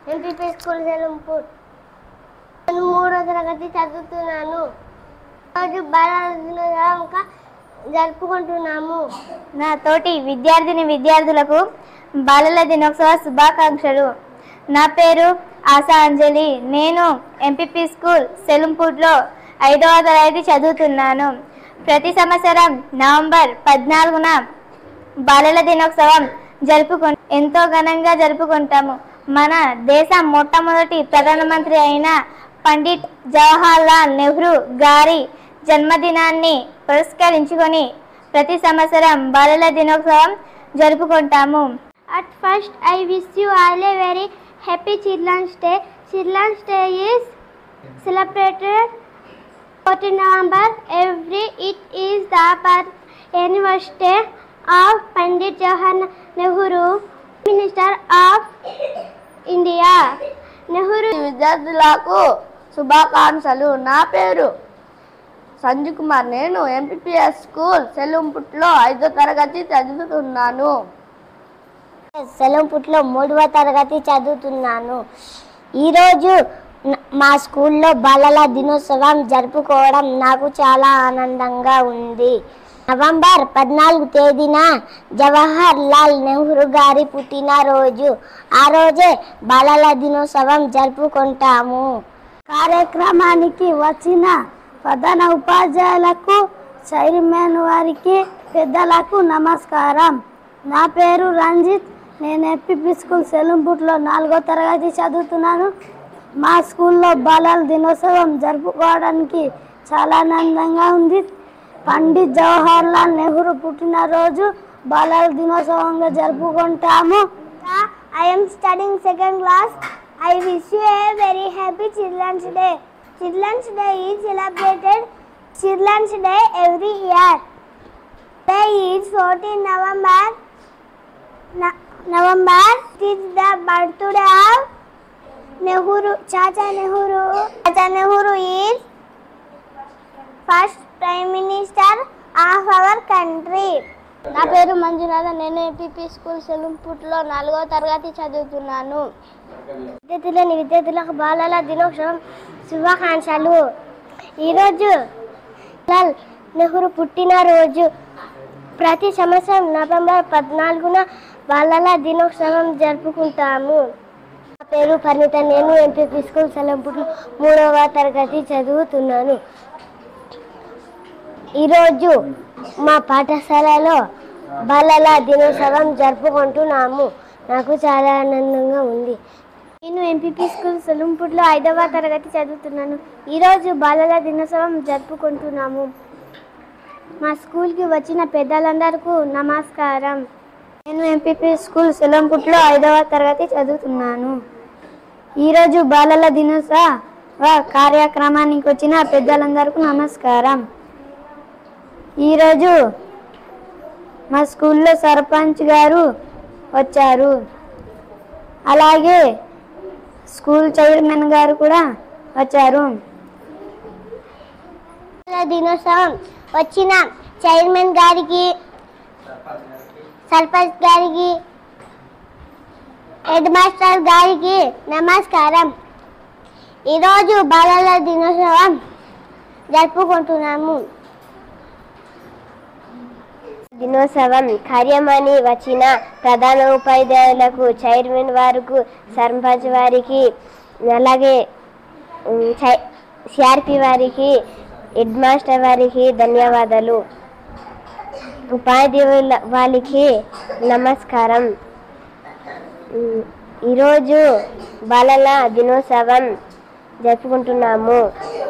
MPP school సెలంపూర్ నేను మూడో తరగతి చదువుతున్నాను రోజు బాలదినోత్సవం జరుపుకుంటున్నాము నా తోటి విద్యార్థిని విద్యార్థులకు బాలల దినోత్సవ శుభాకాంక్షలు నా పేరు ఆశా అంజలి నేను ఎంపీపీ స్కూల్ సెలంపూర్లో ఐదవ తరగతి చదువుతున్నాను ప్రతి సంవత్సరం నవంబర్ పద్నాలుగున బాలల దినోత్సవం జరుపుకు ఎంతో ఘనంగా జరుపుకుంటాము మన దేశ మొట్టమొదటి ప్రధానమంత్రి అయిన పండిట్ జవహర్లాల్ నెహ్రూ గారి జన్మదినాన్ని పురస్కరించుకొని ప్రతి సంవత్సరం బాలల దినోత్సవం జరుపుకుంటాము At first, I wish you all a very happy Children's Day. Children's Day is celebrated 14 November. Every it is the birth anniversary of Pandit Jawaharlal Nehru, Minister of India. Nehru విద్యార్థులకు శుభాకాంక్షలు నా పేరు సంజు కుమార్ నేను ఎంపీపీఎస్ స్కూల్ సెల్లంపుట్లో ఐదో తరగతి చదువుతున్నాను సెలంపుట్లో మూడవ తరగతి చదువుతున్నాను ఈరోజు న- మా స్కూల్లో బాలల దినోత్సవం జరుపుకోవడం నాకు చాలా ఆనందంగా ఉంది నవంబర్ పద్నాలుగు తేదీన జవహర్ లాల్ నెహ్రూ గారి పుట్టినరోజు ఆ రోజే బాలల దినోత్సవం జరుపుకుంటాము కార్యక్రమానికి వచ్చిన ప్రధాన ఉపాధ్యాయులకు చైర్మన్ వారికి పెద్దలకు నమస్కారం నా పేరు రంజిత్ నేను ఎపిపి స్కూల్ సెలంపూట్లో నాలుగో తరగతి చదువుతున్నాను మా స్కూల్లో బాలల దినోత్సవం జరుపుకోవడానికి చాలా ఆనందంగా ఉంది పండిత్ జవహర్లాల్ నెహ్రూ పుట్టినరోజు బాలల దినోత్సవంగా జరుపుకుంటాము I'm studying second class I wish you a very happy children's day children's day is celebrated children's day every year day is fourteen November November it is the birthday of Nehru Chacha Nehru Chacha Nehru is first prime minister of our country నా పేరు మంజునాథ నేను APP school సెలంపూట్లో నాలుగో తరగతి చదువుతున్నాను విద్యార్థులని విద్యార్థులకు బాలల దినోత్సవం శుభాకాంక్షలు ఈరోజు లాల్ నెహ్రూ పుట్టినరోజు ప్రతి సంవత్సరం నవంబర్ పద్నాలుగున బాలల దినోత్సవం జరుపుకుంటాము నా పేరు పరిణిత నేను ఎంపీపీ స్కూల్ సెలంపూర్లో మూడవ తరగతి చదువుతున్నాను ఈరోజు మా పాఠశాలలో బాలల దినోత్సవం జరుపుకుంటున్నాము నాకు చాలా ఆనందంగా ఉంది నేను ఎంపీపీ స్కూల్ సెలంపూర్లో ఐదవ తరగతి చదువుతున్నాను ఈరోజు బాలల దినోత్సవం జరుపుకుంటున్నాము మా స్కూల్కి వచ్చిన పెద్దలందరికీ నమస్కారం నేను ఎంపీపీ స్కూల్ సెలంపుట్లో ఐదవ తరగతి చదువుతున్నాను ఈరోజు బాలల దినోత్సవ కార్యక్రమానికి వచ్చిన పెద్దలందరికీ నమస్కారం ఈరోజు మా స్కూల్లో సర్పంచ్ గారు వచ్చారు అలాగే స్కూల్ చైర్మన్ గారు కూడా వచ్చారు బాలల దినోత్సవం వచ్చిన చైర్మన్ గారికి సర్పంచ్ గారికి హెడ్ మాస్టర్ గారికి నమస్కారం ఈరోజు బాలల దినోత్సవం జరుపుకుంటున్నాము దినోత్సవం కార్యమని వచ్చిన ప్రధాన ఉపాధ్యాయులకు చైర్మన్ వారికి సర్పంచ్ వారికి అలాగే ఉమ్, చై- సిఆర్పి వారికి హెడ్ మాస్టర్ వారికి ధన్యవాదాలు ఉపాధ్యాయుల వాళ్ళకి నమస్కారం ఉమ్, ఈరోజు బాలల దినోత్సవం జరుపుకుంటున్నాము